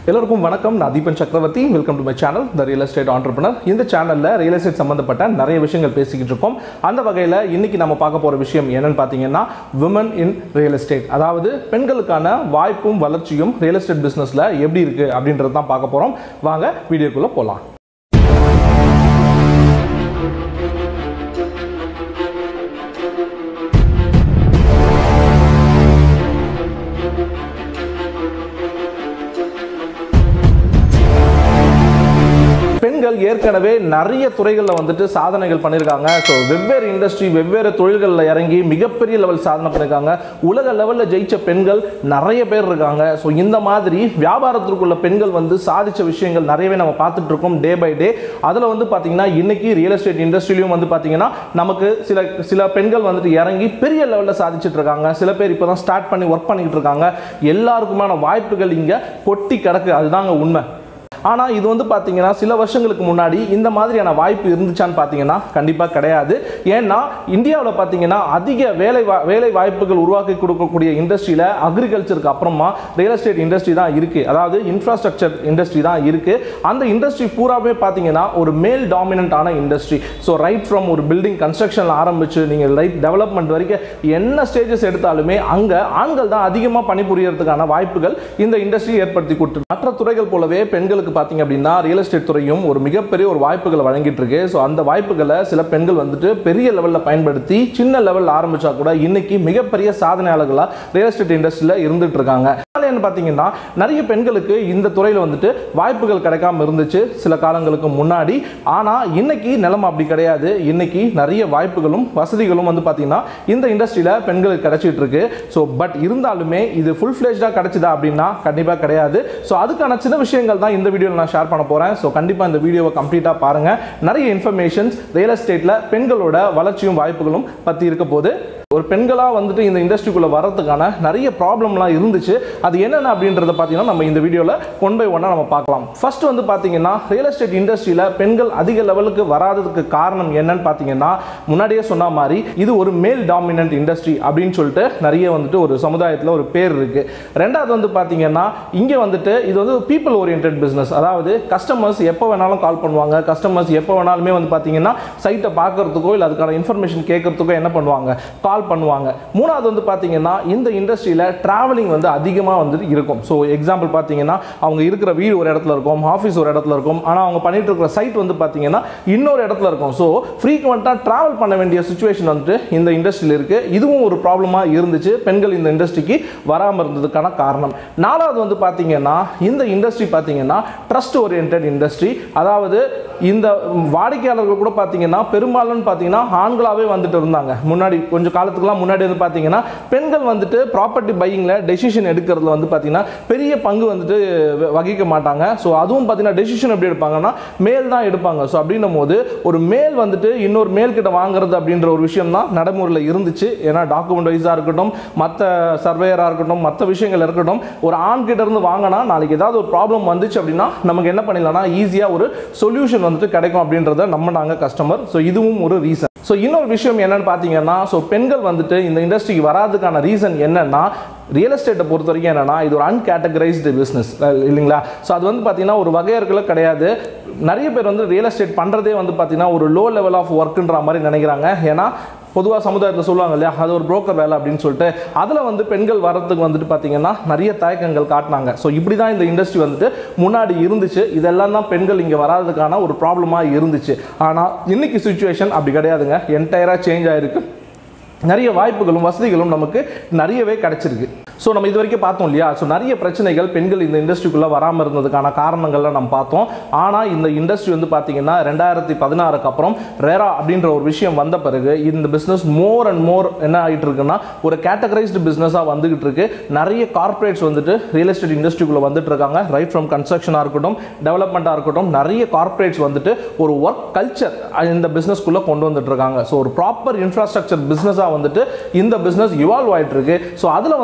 எல்லோருக்கும் வணக்கம் நான் Deepan Chakravarthy welcome to my channel the real estate entrepreneur இந்த சேனலில் ரியல் எஸ்டேட் சம்மந்தப்பட்ட நிறைய விஷயங்கள் பேசிக்கிட்டு இருக்கோம் அந்த வகையில் இன்னைக்கு நம்ம பார்க்க போகிற விஷயம் என்னன்னு பார்த்தீங்கன்னா விமன் இன் ரியல் எஸ்டேட் அதாவது பெண்களுக்கான வாய்ப்பும் வளர்ச்சியும் ரியல் எஸ்டேட் பிஸ்னஸில் எப்படி இருக்குது அப்படின்றது தான் பார்க்க போகிறோம் வாங்க வீடியோக்குள்ளே போகலாம் பெண்கள் ஏற்கனவே நிறைய துறைகளில் வந்துட்டு சாதனைகள் பண்ணியிருக்காங்க ஸோ வெவ்வேறு இண்டஸ்ட்ரி வெவ்வேறு தொழில்களில் இறங்கி மிகப்பெரிய லெவல் சாதனை பண்ணியிருக்காங்க உலக லெவலில் ஜெயிச்ச பெண்கள் நிறைய பேர் இருக்காங்க ஸோ இந்த மாதிரி வியாபாரத்திற்குள்ள பெண்கள் வந்து சாதிச்ச விஷயங்கள் நிறையவே நம்ம பார்த்துட்டு இருக்கோம் டே பை டே அதில் வந்து பார்த்தீங்கன்னா இன்னைக்கு ரியல் எஸ்டேட் இண்டஸ்ட்ரியிலையும் வந்து பார்த்தீங்கன்னா நமக்கு சில சில பெண்கள் வந்துட்டு இறங்கி பெரிய லெவலில் சாதிச்சுட்டு இருக்காங்க சில பேர் இப்போ தான் ஸ்டார்ட் பண்ணி ஒர்க் பண்ணிக்கிட்டு இருக்காங்க எல்லாருக்குமான வாய்ப்புகள் இங்கே கொட்டி கிடக்கு அதுதாங்க உண்மை ஆனால் இது வந்து பார்த்தீங்கன்னா சில வருஷங்களுக்கு முன்னாடி இந்த மாதிரியான வாய்ப்பு இருந்துச்சான்னு பார்த்தீங்கன்னா கண்டிப்பாக கிடையாது ஏன்னா இந்தியாவில் பார்த்தீங்கன்னா அதிக வேலை வா வேலை வாய்ப்புகள் உருவாக்கி கொடுக்கக்கூடிய இண்டஸ்ட்ரியில் அக்ரிகல்ச்சருக்கு அப்புறமா ரியல் எஸ்டேட் இண்டஸ்ட்ரி தான் இருக்குது அதாவது இன்ஃப்ராஸ்ட்ரக்சர் இண்டஸ்ட்ரி தான் இருக்குது அந்த இண்டஸ்ட்ரி பூராவே பார்த்தீங்கன்னா ஒரு மேல் டாமினண்டான இண்டஸ்ட்ரி ஸோ ரைட் ஃப்ரம் ஒரு பில்டிங் கன்ஸ்ட்ரக்ஷனில் ஆரம்பித்து நீங்கள் ரைட் டெவலப்மெண்ட் வரைக்கும் என்ன ஸ்டேஜஸ் எடுத்தாலுமே அங்கே ஆண்கள் தான் அதிகமாக பணிபுரியறதுக்கான வாய்ப்புகள் இந்த இண்டஸ்ட்ரி ஏற்படுத்தி கொடுத்து மற்ற துறைகள் போலவே பெண்களுக்கு பார்த்தீங்க அப்படின்னா ரியல் எஸ்டேட் துறையும் ஒரு மிகப்பெரிய ஒரு வாய்ப்புகளை வழங்கிட்டு இருக்கு ஸோ அந்த வாய்ப்புகளை சில பெண்கள் வந்துட்டு பெரிய லெவலில் பயன்படுத்தி சின்ன லெவலில் ஆரம்பிச்சா கூட இன்னைக்கு மிகப்பெரிய சாதனையாளர்களாக ரியல் எஸ்டேட் இண்டஸ்ட்ரியில் இருந்துட்டு இருக்காங்க என்ன பார்த்தீங்கன்னா நிறைய பெண்களுக்கு இந்த துறையில் வந்துட்டு வாய்ப்புகள் கிடைக்காம இருந்துச்சு சில காலங்களுக்கு முன்னாடி ஆனால் இன்னைக்கு நிலைமை அப்படி கிடையாது இன்னைக்கு நிறைய வாய்ப்புகளும் வசதிகளும் வந்து பார்த்தீங்கன்னா இந்த இண்டஸ்ட்ரியில் பெண்களுக்கு கிடைச்சிட்டு இருக்கு ஸோ பட் இருந்தாலுமே இது ஃபுல் ஃப்ளேஜாக கிடைச்சதா அப்படின்னா கண்டிப்பாக கிடையாது ஸோ அதுக்கான சின்ன விஷயங்கள் தான் இந்த வீடியோவில் நான் ஷேர் பண்ண போகிறேன் ஸோ கண்டிப்பாக இந்த வீடியோவை கம்ப்ளீட்டாக பாருங்கள் நிறைய இன்ஃபர்மேஷன்ஸ் ரியல் எஸ்டேட்டில் பெண்களோட வளர்ச்சியும் வாய்ப்புகளும் பற்றி இருக்க போது ஒரு பெண்களாக வந்துட்டு இந்த இண்டஸ்ட்ரிக்குள்ளே வரதுக்கான நிறைய ப்ராப்ளம்லாம் இருந்துச்சு அது என்னென்ன அப்படின்றத பார்த்தீங்கன்னா நம்ம இந்த வீடியோவில் ஒன் பை ஒன்னாக நம்ம பார்க்கலாம் ஃபர்ஸ்ட் வந்து பார்த்தீங்கன்னா ரியல் எஸ்டேட் இண்டஸ்ட்ரியில் பெண்கள் அதிக லெவலுக்கு வராததுக்கு காரணம் என்னன்னு பார்த்தீங்கன்னா முன்னாடியே சொன்ன மாதிரி இது ஒரு மேல் டாமினன்ட் இண்டஸ்ட்ரி அப்படின்னு சொல்லிட்டு நிறைய வந்துட்டு ஒரு சமுதாயத்தில் ஒரு பேர் இருக்கு ரெண்டாவது வந்து பார்த்தீங்கன்னா இங்கே வந்துட்டு இது வந்து பீப்புள் ஓரியன்ட் பிஸ்னஸ் அதாவது கஸ்டமர்ஸ் எப்போ வேணாலும் கால் பண்ணுவாங்க கஸ்டமர்ஸ் எப்போ வேணாலுமே வந்து பார்த்தீங்கன்னா சைட்டை பார்க்கறதுக்கோ இல்லை அதுக்கான இன்ஃபர்மேஷன் கேட்கறதுக்கோ என்ன பண்ணுவாங்க கால் பண்ணுவாங்க மூணாவது வந்து பார்த்தீங்கன்னா இந்த இண்டஸ்ட்ரியில் ட்ராவலிங் வந்து அதிகமாக வந்துட்டு இருக்கும் ஸோ எக்ஸாம்பிள் பார்த்தீங்கன்னா அவங்க இருக்கிற வீடு ஒரு இடத்துல இருக்கும் ஆஃபீஸ் ஒரு இடத்துல இருக்கும் ஆனால் அவங்க பண்ணிட்டு இருக்கிற சைட் வந்து பார்த்தீங்கன்னா இன்னொரு இடத்துல இருக்கும் ஸோ ஃப்ரீக்வெண்ட்டாக ட்ராவல் பண்ண வேண்டிய சுச்சுவேஷன் வந்துட்டு இந்த இண்டஸ்ட்ரியில் இருக்குது இதுவும் ஒரு ப்ராப்ளமாக இருந்துச்சு பெண்கள் இந்த இண்டஸ்ட்ரிக்கு வராமல் இருந்ததுக்கான காரணம் நாலாவது வந்து பார்த்தீங்கன்னா இந்த இண்டஸ்ட்ரி பார்த்தீங்கன்னா ட்ரஸ்ட் ஓரியன்ட் இண்டஸ்ட்ரி அதாவது இந்த வாடிக்கையாளர்கள் கூட பார்த்தீங்கன்னா பெரும்பாலும் பார்த்தீங்கன்னா ஆண்களாகவே வந்துட்டு இருந்தாங்க முன்னாடி கொஞ்சம் காலத்துக்குலாம் முன்னாடி வந்து பார்த்தீங்கன்னா பெண்கள் வந்துட்டு ப்ராப்பர்ட்டி பையிங்கில் டெசிஷன் எடுக்கிறதுல வந்து பார்த்தீங்கன்னா பெரிய பங்கு வந்துட்டு வ- வகிக்க மாட்டாங்க ஸோ அதுவும் பார்த்தீங்கன்னா டெசிஷன் எப்படி எடுப்பாங்கன்னா மேல் தான் எடுப்பாங்க ஸோ அப்படின்னும் போது ஒரு மேல் வந்துட்டு இன்னொரு மேல் கிட்ட வாங்குறது அப்படின்ற ஒரு விஷயம் தான் நடைமுறையில் இருந்துச்சு ஏன்னா டாக்குமெண்ட் வைஸாக இருக்கட்டும் மற்ற சர்வேயராக இருக்கட்டும் மற்ற விஷயங்கள் இருக்கட்டும் ஒரு ஆண் கிட்ட இருந்து வாங்கினா நாளைக்கு ஏதாவது ஒரு ப்ராப்ளம் வந்துச்சு அப்படின்னா நமக்கு என்ன பண்ணிடலாம்னா ஈஸியாக ஒரு சொல்யூஷன் வந்துட்டு கிடைக்கும் அப்படின்றத நம்ம நாங்கள் கஸ்டமர் ஸோ இதுவும் ஒரு ரீசன் ஸோ இன்னொரு விஷயம் என்னன்னு பார்த்தீங்கன்னா ஸோ பெண்கள் வந்துட்டு இந்த இண்டஸ்ட்ரிக்கு வராதுக்கான ரீசன் என்னன்னா ரியல் எஸ்டேட்டை பொறுத்த வரைக்கும் என்னன்னா இது ஒரு அன்கேட்டகரைஸ்டு பிஸ்னஸ் இல்லைங்களா ஸோ அது வந்து பார்த்தீங்கன்னா ஒரு வகையர்கள கிடையாது நிறைய பேர் வந்து ரியல் எஸ்டேட் பண்ணுறதே வந்து பார்த்தீங்கன்னா ஒரு லோ லெவல் ஆஃப் ஒர்க்குன்ற மாதிரி நினைக்கிறாங்க ஏன்னா பொதுவாக சமுதாயத்தில் சொல்லுவாங்க இல்லையா அது ஒரு புரோக்கர் வேலை அப்படின்னு சொல்லிட்டு அதில் வந்து பெண்கள் வரதுக்கு வந்துட்டு பார்த்தீங்கன்னா நிறைய தயக்கங்கள் காட்டினாங்க ஸோ இப்படி தான் இந்த இண்டஸ்ட்ரி வந்துட்டு முன்னாடி இருந்துச்சு இதெல்லாம் தான் பெண்கள் இங்கே வராததுக்கான ஒரு ப்ராப்ளமாக இருந்துச்சு ஆனால் இன்னைக்கு சுச்சுவேஷன் அப்படி கிடையாதுங்க என்டையராக சேஞ்ச் ஆயிருக்கு நிறைய வாய்ப்புகளும் வசதிகளும் நமக்கு நிறையவே கிடைச்சிருக்கு ஸோ நம்ம இது வரைக்கும் பார்த்தோம் இல்லையா ஸோ நிறைய பிரச்சனைகள் பெண்கள் இந்த இண்டஸ்ட்ரிக்குள்ளே வராமல் இருந்ததுக்கான காரணங்கள்லாம் நம்ம பார்த்தோம் ஆனால் இந்த இண்டஸ்ட்ரி வந்து பார்த்தீங்கன்னா ரெண்டாயிரத்தி பதினாறுக்கு அப்புறம் ரேரா அப்படின்ற ஒரு விஷயம் வந்த பிறகு இந்த பிஸ்னஸ் மோர் அண்ட் மோர் என்ன ஆகிட்டு இருக்குன்னா ஒரு கேட்டகரைஸ்டு பிஸ்னஸாக வந்துகிட்டு இருக்கு நிறைய கார்ப்பரேட்ஸ் வந்துட்டு ரியல் எஸ்டேட் இண்டஸ்ட்ரிக்குள்ளே வந்துட்டு இருக்காங்க ரைட் ஃப்ரம் கன்ஸ்ட்ரக்ஷனாக இருக்கட்டும் டெவலப்மெண்ட்டாக இருக்கட்டும் நிறைய கார்ப்பரேட்ஸ் வந்துட்டு ஒரு ஒர்க் கல்ச்சர் இந்த பிஸ்னஸ்க்குள்ளே கொண்டு வந்துட்டு இருக்காங்க ஸோ ஒரு ப்ராப்பர் இன்ஃப்ராஸ்ட்ரக்சர் பிஸ்னஸாக வந்துட்டு இந்த பிஸ்னஸ் இவால்வ் ஆகிட்டு இருக்கு ஸோ அதில் வந்து பார்த்தீங்கன்னா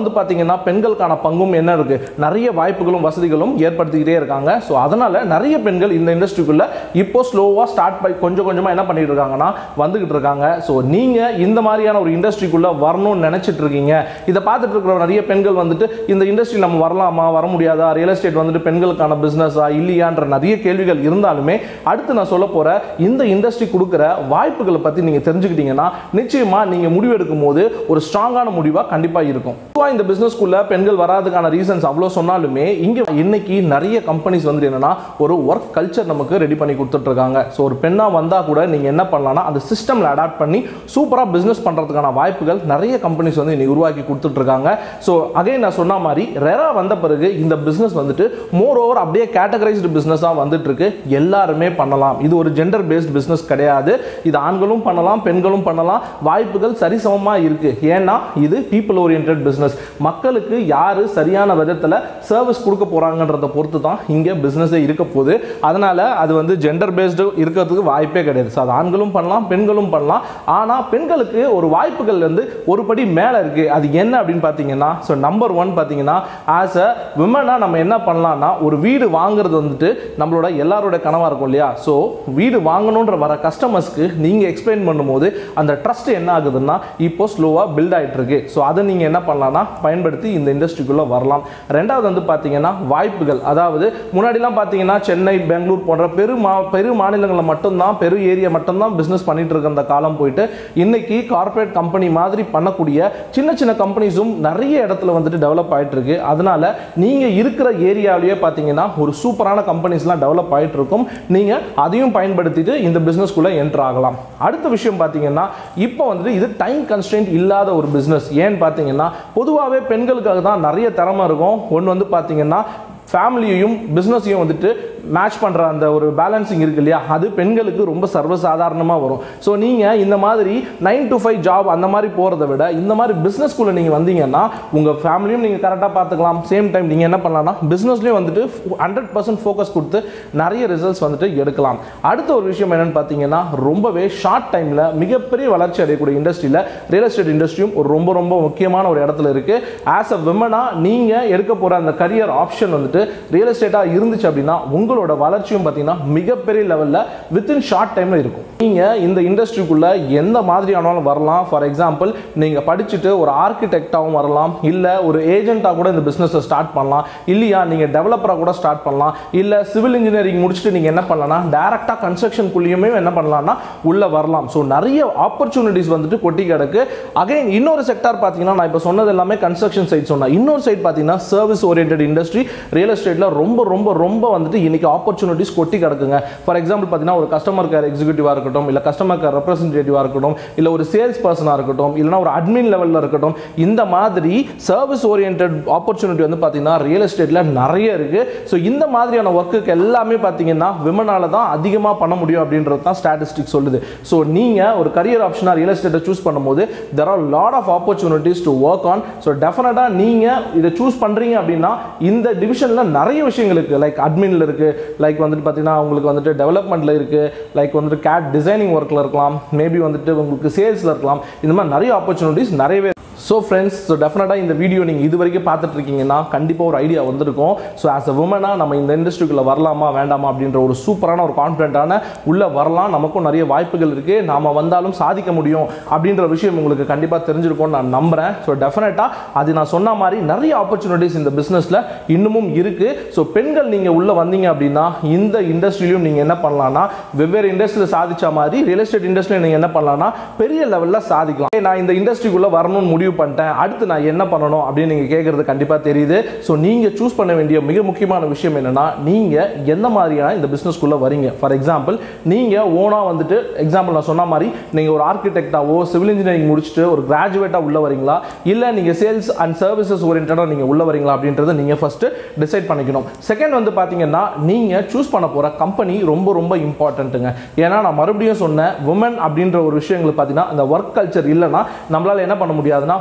பார்த்தீங்கன்னா பெண்களுக்கான பங்கும் என்ன இருக்கு நிறைய வாய்ப்புகளும் வசதிகளும் ஏற்படுத்திக்கிட்டே இருக்காங்க ஸோ அதனால நிறைய பெண்கள் இந்த இண்டஸ்ட்ரிக்குள்ள இப்போ ஸ்லோவாக ஸ்டார்ட் பண்ணி கொஞ்சம் கொஞ்சமாக என்ன பண்ணிட்டு இருக்காங்கன்னா வந்துகிட்டு இருக்காங்க ஸோ நீங்க இந்த மாதிரியான ஒரு இண்டஸ்ட்ரிக்குள்ள வரணும்னு நினைச்சிட்டு இருக்கீங்க இதை பார்த்துட்டு இருக்கிற நிறைய பெண்கள் வந்துட்டு இந்த இண்டஸ்ட்ரி நம்ம வரலாமா வர முடியாதா ரியல் எஸ்டேட் வந்துட்டு பெண்களுக்கான பிஸ்னஸா இல்லையான்ற நிறைய கேள்விகள் இருந்தாலுமே அடுத்து நான் சொல்ல போற இந்த இண்டஸ்ட்ரி கொடுக்குற வாய்ப்புகளை பத்தி நீங்க தெரிஞ்சுக்கிட்டீங்கன்னா நிச்சயமா நீங்க முடிவெடுக்கும் போது ஒரு ஸ்ட்ராங்கான முடிவா கண்டிப்பா இருக்கும் பொதுவா இந்த பிசினஸ்க்குள்ள பெண்கள் வராதுக்கான ரீசன்ஸ் அவ்வளோ சொன்னாலுமே இங்க இன்னைக்கு நிறைய கம்பெனிஸ் வந்து என்னன்னா ஒரு ஒர்க் கல்ச்சர் நமக்கு ரெடி பண்ணி கொடுத்துட்டு இருக்காங்க ஸோ ஒரு பெண்ணா வந்தா கூட நீங்க என்ன பண்ணலாம்னா அந்த சிஸ்டம்ல அடாப்ட் பண்ணி சூப்பரா பிசினஸ் பண்றதுக்கான வாய்ப்புகள் நிறைய கம்பெனிஸ் வந்து இன்னைக்கு உருவாக்கி கொடுத்துட்டு இருக்காங்க ஸோ அகைன் நான் சொன்ன மாதிரி ரெரா வந்த பிறகு இந்த பிசினஸ் வந்துட்டு மோர் ஓவர் அப்படியே கேட்டகரைஸ்டு பிசினஸாக வந்துட்டு இருக்கு எல்லாருமே பண்ணலாம் இது ஒரு ஜெண்டர் பேஸ்ட் பிசினஸ் கிடையாது இது ஆண்களும் பண்ணலாம் பெண்களும் பண்ணலாம் வாய்ப்புகள் சரிசமமாக இருக்கு ஏன்னா இது பீப்புள் ஓரியன்ட் பிசினஸ் மக்களுக்கு யாரு சரியான விதத்தில் சர்வீஸ் கொடுக்க போறாங்கன்றத பொறுத்து தான் இங்கே பிஸ்னஸே இருக்க போகுது அதனால அது வந்து ஜெண்டர் பேஸ்டு இருக்கிறதுக்கு வாய்ப்பே கிடையாது ஸோ அது ஆண்களும் பண்ணலாம் பெண்களும் பண்ணலாம் ஆனால் பெண்களுக்கு ஒரு வாய்ப்புகள் வந்து ஒரு படி மேலே இருக்கு அது என்ன அப்படின்னு பார்த்தீங்கன்னா ஸோ நம்பர் ஒன் பார்த்தீங்கன்னா ஆஸ் அ விமனாக நம்ம என்ன பண்ணலாம்னா ஒரு வீடு வாங்குறது வந்துட்டு நம்மளோட எல்லாரோட கனவாக இருக்கும் இல்லையா ஸோ வீடு வாங்கணுன்ற வர கஸ்டமர்ஸ்க்கு நீங்கள் எக்ஸ்பிளைன் பண்ணும்போது அந்த ட்ரஸ்ட் என்ன ஆகுதுன்னா இப்போ ஸ்லோவாக பில்ட் ஆகிட்டு இருக்கு ஸோ அதை நீங்கள் என்ன பண்ணலாம்னா பயன்படுத்தி இந்த இண்டஸ்ட்ரிக்குள்ளே வரலாம் ரெண்டாவது வந்து பார்த்தீங்கன்னா வாய்ப்புகள் அதாவது முன்னாடிலாம் பார்த்தீங்கன்னா சென்னை பெங்களூர் போன்ற பெரு மா பெரு மாநிலங்களில் மட்டும்தான் பெரு ஏரியா மட்டும்தான் பிஸ்னஸ் பண்ணிட்டு இருக்க அந்த காலம் போயிட்டு இன்னைக்கு கார்ப்பரேட் கம்பெனி மாதிரி பண்ணக்கூடிய சின்ன சின்ன கம்பெனிஸும் நிறைய இடத்துல வந்துட்டு டெவலப் ஆயிட்டு இருக்கு அதனால நீங்க இருக்கிற ஏரியாவிலேயே பார்த்தீங்கன்னா ஒரு சூப்பரான கம்பெனிஸ்லாம் டெவலப் ஆயிட்டு இருக்கும் நீங்க அதையும் பயன்படுத்திட்டு இந்த பிசினஸ்க்குள்ள என்டர் ஆகலாம் அடுத்த விஷயம் பார்த்தீங்கன்னா இப்போ வந்துட்டு இது டைம் கன்ஸ்டன்ட் இல்லாத ஒரு பிசினஸ் ஏன்னு பார்த்தீங்கன்னா பொதுவாகவே பெண்களுக்காக தான் நிறைய திறமை இருக்கும் ஒன்று வந்து பார்த்தீங்கன்னா ஃபேமிலியையும் பிஸ்னஸையும் வந்துட்டு மேட்ச் பண்ணுற அந்த ஒரு பேலன்சிங் இருக்கு இல்லையா அது பெண்களுக்கு ரொம்ப சர்வசாதாரணமாக வரும் ஸோ நீங்கள் இந்த மாதிரி நைன் to ஃபைவ் ஜாப் அந்த மாதிரி போகிறத விட இந்த மாதிரி பிஸ்னஸ்குள்ளே நீங்கள் வந்தீங்கன்னா உங்கள் ஃபேமிலியும் நீங்கள் கரெக்டாக பார்த்துக்கலாம் சேம் டைம் நீங்கள் என்ன பண்ணலாம்னா பிஸ்னஸ்லேயும் வந்துட்டு ஹண்ட்ரட் பர்சன்ட் ஃபோக்கஸ் கொடுத்து நிறைய ரிசல்ட்ஸ் வந்துட்டு எடுக்கலாம் அடுத்த ஒரு விஷயம் என்னன்னு பார்த்தீங்கன்னா ரொம்பவே ஷார்ட் டைமில் மிகப்பெரிய வளர்ச்சி அடையக்கூடிய இண்டஸ்ட்ரியில் ரியல் எஸ்டேட் இண்டஸ்ட்ரியும் ஒரு ரொம்ப ரொம்ப முக்கியமான ஒரு இடத்துல இருக்குது ஆஸ் அ விமனாக நீங்கள் எடுக்க போகிற அந்த கரியர் ஆப்ஷன் வந்துட்டு ரியல் எஸ்டேட்டாக இருந்துச்சு அப்படின்னா உங்களோட வளர்ச்சியும் பார்த்தீங்கன்னா மிகப்பெரிய லெவலில் வித்தின் ஷார்ட் டைமில் இருக்கும் நீங்கள் இந்த இண்டஸ்ட்ரிக்குள்ளே எந்த மாதிரியானாலும் வரலாம் ஃபார் எக்ஸாம்பிள் நீங்கள் படிச்சுட்டு ஒரு ஆர்கிடெக்டாகவும் வரலாம் இல்லை ஒரு ஏஜென்ட்டாக கூட இந்த பிஸ்னஸை ஸ்டார்ட் பண்ணலாம் இல்லையா நீங்கள் டெவலப்பராக கூட ஸ்டார்ட் பண்ணலாம் இல்லை சிவில் இன்ஜினியரிங் முடிச்சுட்டு நீங்கள் என்ன பண்ணலாம்னா டேரெக்டாக கன்ஸ்ட்ரக்ஷனுக்குள்ளேயுமே என்ன பண்ணலாம்னா உள்ளே வரலாம் ஸோ நிறைய ஆப்பர்ச்சுனிட்டிஸ் வந்துட்டு கொட்டி கிடக்கு அகைன் இன்னொரு செக்டார் பார்த்தீங்கன்னா நான் இப்போ சொன்னது எல்லாமே கன்ஸ்ட்ரக்ஷன் சைட் சொன்னேன் இன்னொரு சைட் பார்த்தீங்கன்னா சர்வீஸ் ஓரியன்ட் இண்டஸ்ட்ரி ரியல் எஸ்டேட்டில் ரொம்ப ரொம்ப ரொம்ப வந்துட்டு இன்னைக்கு ஆப்பர்ச்சுனிட்டிஸ் கொட்டி கிடக்குங்க ஃபார் எக்ஸாம்பிள் பார்த்தீங்கன்னா ஒரு கஸ்டமர் கேர் எக்ஸிக்யூட்டிவாக இருக்கட்டும் இல்லை கஸ்டமர் கேர் ரெப்ரஸன்டேட்டிவாக இருக்கட்டும் இல்லை ஒரு சேல்ஸ் பர்சனாக இருக்கட்டும் இல்லைனா ஒரு அட்மின் லெவலில் இருக்கட்டும் இந்த மாதிரி சர்வீஸ் ஓரியன்ட் ஆப்பர்ச்சுனிட்டி வந்து பார்த்தீங்கன்னா ரியல் எஸ்டேட்டில் நிறைய இருக்குது ஸோ இந்த மாதிரியான ஒர்க்குக்கு எல்லாமே பார்த்தீங்கன்னா விமனால தான் அதிகமாக பண்ண முடியும் அப்படின்றது தான் ஸ்டாட்டிஸ்டிக் சொல்லுது ஸோ நீங்கள் ஒரு கரியர் ஆப்ஷனாக ரியல் எஸ்டேட்டை சூஸ் பண்ணும்போது there are lot of opportunities to work on so டெஃபினட்டாக நீங்கள் இதை சூஸ் பண்ணுறீங்க அப்படின்னா இந்த டிவிஷனில் நிறைய விஷயங்கள் இருக்குது லைக் அட்மினில் இருக்குது லைக் வந்துட்டு பார்த்தீங்கன்னா உங்களுக்கு வந்துட்டு டெவலப்மெண்ட்டில் இருக்குது லைக் வந்துட்டு கேட் டிசைனிங் ஒர்க்கில் இருக்கலாம் மேபி வந்துட்டு உங்களுக்கு சேல்ஸில் இருக்கலாம் இந்த மாதிரி நிறைய ஆப்பர்ச்சுனிட்டிஸ் நிறையவே ஸோ ஃப்ரெண்ட்ஸ் ஸோ டெஃபினட்டாக இந்த வீடியோ நீங்கள் இது வரைக்கும் பார்த்துட்டு இருக்கீங்கன்னா கண்டிப்பாக ஒரு ஐடியா வந்திருக்கும் ஸோ ஆஸ் அ உமனாக நம்ம இந்த இண்டஸ்ட்ரிக்குள்ளே வரலாமா வேண்டாமா அப்படின்ற ஒரு சூப்பரான ஒரு கான்ஃபிடென்ட்டான உள்ளே வரலாம் நமக்கும் நிறைய வாய்ப்புகள் இருக்குது நாம் வந்தாலும் சாதிக்க முடியும் அப்படின்ற விஷயம் உங்களுக்கு கண்டிப்பாக தெரிஞ்சிருக்கும்னு நான் நம்புகிறேன் ஸோ டெஃபினட்டாக அது நான் சொன்ன மாதிரி நிறைய ஆப்பர்ச்சுனிட்டிஸ் இந்த பிஸ்னஸில் இன்னமும் இருக்குது ஸோ பெண்கள் நீங்கள் உள்ளே வந்தீங்க அப்படின்னா இந்த இண்டஸ்ட்ரியிலையும் நீங்கள் என்ன பண்ணலாம்னா வெவ்வேறு இண்டஸ்ட்ரியில் சாதிச்ச மாதிரி ரியல் எஸ்டேட் இண்டஸ்ட்ரியில் நீங்கள் என்ன பண்ணலாம்னா பெரிய லெவலில் சாதிக்கலாம் நான் இந்த இண்டஸ்ட்ரிக்குள்ளே வரணும்னு முடிவு பண்ணிட்டேன் அடுத்து நான் என்ன பண்ணணும் அப்படின்னு நீங்கள் கேட்குறது கண்டிப்பாக தெரியுது ஸோ நீங்கள் சூஸ் பண்ண வேண்டிய மிக முக்கியமான விஷயம் என்னன்னா நீங்கள் எந்த மாதிரியான இந்த பிஸ்னஸ்க்குள்ளே வரீங்க ஃபார் எக்ஸாம்பிள் நீங்கள் ஓனாக வந்துட்டு எக்ஸாம்பிள் நான் சொன்ன மாதிரி நீங்கள் ஒரு ஆர்கிடெக்டாவோ சிவில் இன்ஜினியரிங் முடிச்சுட்டு ஒரு கிராஜுவேட்டாக உள்ள வரீங்களா இல்லை நீங்கள் சேல்ஸ் அண்ட் சர்வீசஸ் ஓரியன்டாக நீங்கள் உள்ள வரீங்களா அப்படின்றத நீங்கள் ஃபஸ்ட்டு டிசைட் பண்ணிக்கணும் செகண்ட் வந்து பார்த்தீங்கன்னா நீங்கள் சூஸ் பண்ண போகிற கம்பெனி ரொம்ப ரொம்ப இம்பார்ட்டன்ட்டுங்க ஏன்னா நான் மறுபடியும் சொன்னேன் உமன் அப்படின்ற ஒரு விஷயங்கள் பார்த்தீங்கன்னா அந்த ஒர்க் கல்ச்சர் இல்லைன்னா நம்மளால் என்ன பண்ண முடியாதுன்னா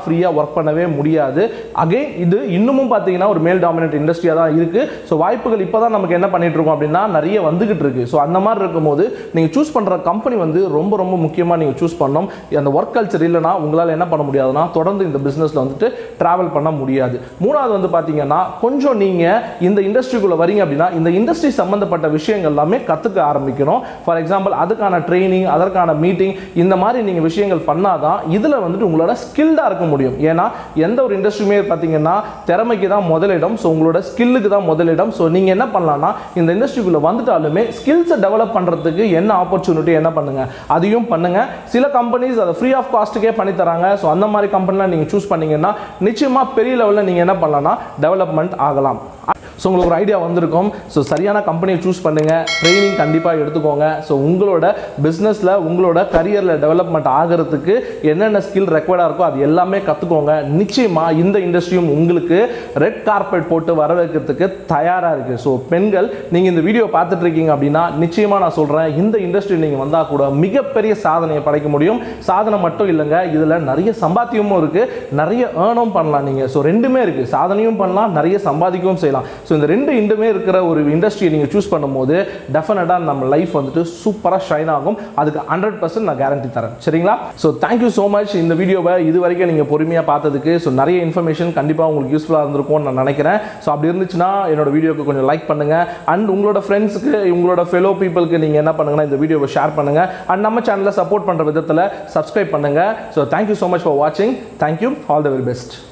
ஃப்ரீயாக ஒர்க் பண்ணவே முடியாது அகைன் இது இன்னமும் பார்த்தீங்கன்னா ஒரு மேல் டாமினன்ட் இண்டஸ்ட்ரியாக தான் இருக்குது ஸோ வாய்ப்புகள் இப்போ தான் நமக்கு என்ன பண்ணிட்டு இருக்கோம் அப்படின்னா நிறைய வந்துகிட்டு இருக்கு ஸோ அந்த மாதிரி இருக்கும்போது நீங்கள் சூஸ் பண்ணுற கம்பெனி வந்து ரொம்ப ரொம்ப முக்கியமாக நீங்கள் சூஸ் பண்ணணும் அந்த ஒர்க் கல்ச்சர் இல்லைனா உங்களால் என்ன பண்ண முடியாதுன்னா தொடர்ந்து இந்த பிஸ்னஸில் வந்துட்டு ட்ராவல் பண்ண முடியாது மூணாவது வந்து பார்த்தீங்கன்னா கொஞ்சம் நீங்கள் இந்த இண்டஸ்ட்ரிக்குள்ளே வரீங்க அப்படின்னா இந்த இண்டஸ்ட்ரி சம்மந்தப்பட்ட விஷயங்கள் எல்லாமே கற்றுக்க ஆரம்பிக்கணும் ஃபார் எக்ஸாம்பிள் அதுக்கான ட்ரைனிங் அதற்கான மீட்டிங் இந்த மாதிரி நீங்கள் விஷயங்கள் பண்ணாதான் இதில் வந்துட்டு உங்களோட ஸ்கில்டாக இருக்க முடியும் ஏன்னா எந்த ஒரு இண்டஸ்ட்ரியுமே பார்த்தீங்கன்னா திறமைக்கு தான் முதலிடம் ஸோ உங்களோட ஸ்கில்லுக்கு தான் முதலிடம் ஸோ நீங்கள் என்ன பண்ணலாம்னா இந்த இண்டஸ்ட்ரிக்குள்ளே வந்துட்டாலுமே ஸ்கில்ஸை டெவலப் பண்ணுறதுக்கு என்ன ஆப்பர்ச்சுனிட்டி என்ன பண்ணுங்க அதையும் பண்ணுங்க சில கம்பெனிஸ் அதை ஃப்ரீ ஆஃப் காஸ்ட்டுக்கே பண்ணி தராங்க ஸோ அந்த மாதிரி கம்பெனிலாம் நீங்கள் சூஸ் பண்ணீங்கன்னா நிச்சயமாக பெரிய லெவலில் நீங்கள் என்ன பண்ணலாம்னா டெவலப்மெண்ட் ஆகலாம் ஸோ உங்களுக்கு ஒரு ஐடியா வந்திருக்கும் ஸோ சரியான கம்பெனியை சூஸ் பண்ணுங்கள் ட்ரைனிங் கண்டிப்பாக எடுத்துக்கோங்க ஸோ உங்களோட பிஸ்னஸில் உங்களோட கரியரில் டெவலப்மெண்ட் ஆகிறதுக்கு என்னென்ன ஸ்கில் ரெக்வயர்டாக இருக்கோ அது எல்லாமே கற்றுக்கோங்க நிச்சயமாக இந்த இண்டஸ்ட்ரியும் உங்களுக்கு ரெட் கார்பெட் போட்டு வரவேற்கிறதுக்கு தயாராக இருக்குது ஸோ பெண்கள் நீங்கள் இந்த வீடியோ பார்த்துட்டு இருக்கீங்க அப்படின்னா நிச்சயமாக நான் சொல்கிறேன் இந்த இண்டஸ்ட்ரி நீங்கள் வந்தால் கூட மிகப்பெரிய சாதனையை படைக்க முடியும் சாதனை மட்டும் இல்லைங்க இதில் நிறைய சம்பாத்தியமும் இருக்குது நிறைய ஏர்னும் பண்ணலாம் நீங்கள் ஸோ ரெண்டுமே இருக்குது சாதனையும் பண்ணலாம் நிறைய சம்பாதிக்கவும் செய்யலாம் ஸோ இந்த ரெண்டு இண்டுமே இருக்கிற ஒரு இண்டஸ்ட்ரியை நீங்கள் சூஸ் பண்ணும்போது டெஃபினட்டாக நம்ம லைஃப் வந்துட்டு சூப்பராக ஷைன் ஆகும் அதுக்கு ஹண்ட்ரட் பர்சன்ட் நான் கேரண்டி தரேன் சரிங்களா ஸோ தேங்க்யூ ஸோ மச் இந்த வீடியோவை இது வரைக்கும் நீங்கள் பொறுமையாக பார்த்ததுக்கு ஸோ நிறைய இன்ஃபர்மேஷன் கண்டிப்பாக உங்களுக்கு யூஸ்ஃபுல்லாக இருந்திருக்கும்னு நான் நினைக்கிறேன் ஸோ அப்படி இருந்துச்சுன்னா என்னோட வீடியோக்கு கொஞ்சம் லைக் பண்ணுங்கள் அண்ட் உங்களோட ஃப்ரெண்ட்ஸுக்கு உங்களோட ஃபெலோ பீப்புளுக்கு நீங்கள் என்ன பண்ணுங்கன்னா இந்த வீடியோவை ஷேர் பண்ணுங்கள் அண்ட் நம்ம சேனலை சப்போர்ட் பண்ணுற விதத்தில் சப்ஸ்கிரைப் பண்ணுங்கள் so thank you so much for வாட்சிங் thank you all the very best